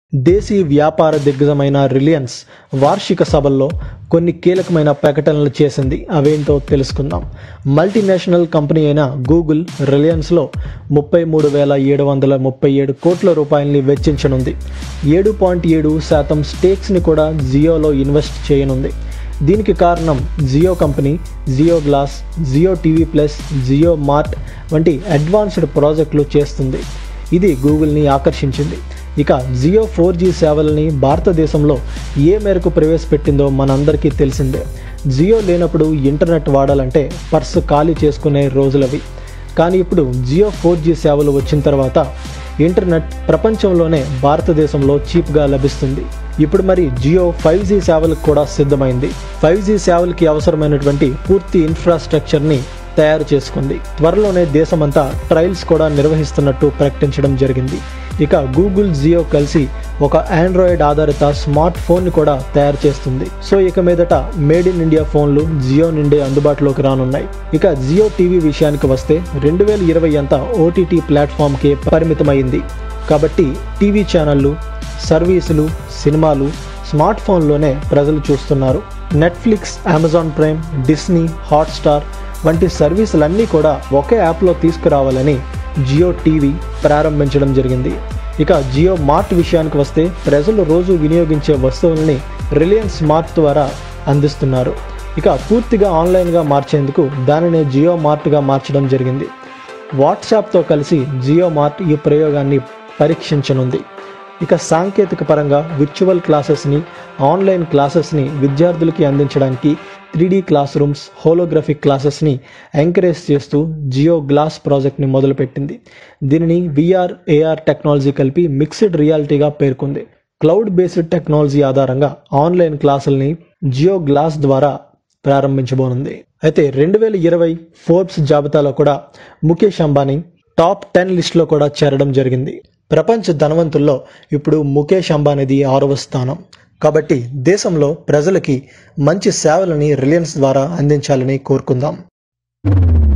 దేశీ వ్యాపార దిగ్గజమైన రిలయన్స్ వార్షిక సభల్లో కొన్ని కీలకమైన ప్రకటనలు చేసింది అవేంటో తెలుసుకుందాం మల్టీనేషనల్ కంపెనీ అయిన గూగుల్ రిలయన్స్లో ముప్పై మూడు వేల ఏడు వందల ముప్పై ఏడు కోట్ల రూపాయలని వెచ్చించనుంది ఏడు పాయింట్ ఏడు శాతం స్టేక్స్ని కూడా జియోలో ఇన్వెస్ట్ చేయనుంది దీనికి కారణం Jio company Jio Glass Jio TV plus Jio Mart వంటి అడ్వాన్స్డ్ ప్రాజెక్టులు చేస్తుంది ఇది గూగుల్ని ఆకర్షించింది ఇక జియో ఫోర్ జీ సేవలని భారతదేశంలో ఏ మేరకు ప్రవేశపెట్టిందో మనందరికీ తెలిసిందే జియో లేనప్పుడు ఇంటర్నెట్ వాడాలంటే పర్సు ఖాళీ చేసుకునే రోజులవి కానీ ఇప్పుడు జియో ఫోర్ జీ సేవలు వచ్చిన తర్వాత ఇంటర్నెట్ ప్రపంచంలోనే భారతదేశంలో చీప్గా లభిస్తుంది ఇప్పుడు మరి జియో ఫైవ్ జీ సేవలకు కూడా సిద్ధమైంది ఫైవ్ జీ సేవలకి అవసరమైనటువంటి పూర్తి ఇన్ఫ్రాస్ట్రక్చర్ని తయారు చేసుకుంది త్వరలోనే దేశమంతా ట్రయల్స్ కూడా నిర్వహిస్తున్నట్టు ప్రకటించడం జరిగింది ఇక గూగుల్ జియో కలిసి ఒక ఆండ్రాయిడ్ ఆధారిత స్మార్ట్ ఫోన్ని కూడా తయారు చేస్తుంది సో ఇక మీదట మేడ్ ఇన్ ఇండియా ఫోన్లు జియో నుండి అందుబాటులోకి రానున్నాయి ఇక జియో టీవీ విషయానికి వస్తే రెండు వేల ఇరవై అంతా ఓటీటీ ప్లాట్ఫామ్కే పరిమితమైంది కాబట్టి టీవీ ఛానళ్ళు సర్వీసులు సినిమాలు స్మార్ట్ ఫోన్లోనే ప్రజలు చూస్తున్నారు Netflix Amazon Prime Disney Hotstar వంటి సర్వీసులన్నీ కూడా ఒకే యాప్లో తీసుకురావాలని జియో టీవీ ప్రారంభించడం జరిగింది ఇక జియో మార్ట్ విషయానికి వస్తే ప్రజలు రోజు వినియోగించే వస్తువుల్ని రిలయన్స్ మార్ట్ ద్వారా అందిస్తున్నారు ఇక పూర్తిగా ఆన్లైన్గా మార్చేందుకు దానిని జియో మార్ట్గా మార్చడం జరిగింది వాట్సాప్తో కలిసి జియో మార్ట్ ఈ ప్రయోగాన్ని పరీక్షించనుంది ఇక సాంకేతిక పరంగా విర్చువల్ క్లాసెస్ని ఆన్లైన్ క్లాసెస్ని విద్యార్థులకి అందించడానికి త్రీ క్లాస్ రూమ్స్ హోలోగ్రఫిక్ క్లాసెస్ని ఎంకరేజ్ చేస్తూ జియో గ్లాస్ ప్రాజెక్ట్ని మొదలుపెట్టింది దీనిని విఆర్ ఏఆర్ టెక్నాలజీ కలిపి మిక్స్డ్ రియాలిటీగా పేర్కొంది క్లౌడ్ బేస్డ్ టెక్నాలజీ ఆధారంగా ఆన్లైన్ క్లాసుల్ని జియో గ్లాస్ ద్వారా ప్రారంభించబోనుంది అయితే రెండు వేల ఇరవై ఫోర్బ్స్ జాబితాలో కూడా ముఖేష్ అంబానీ టాప్ టెన్ లిస్ట్లో కూడా చేరడం జరిగింది ప్రపంచ ధనవంతుల్లో ఇప్పుడు ముఖేష్ అంబానీది ఆరవ స్థానం కాబట్టి దేశంలో ప్రజలకి మంచి సేవలని రిలయన్స్ ద్వారా అందించాలని కోరుకుందాం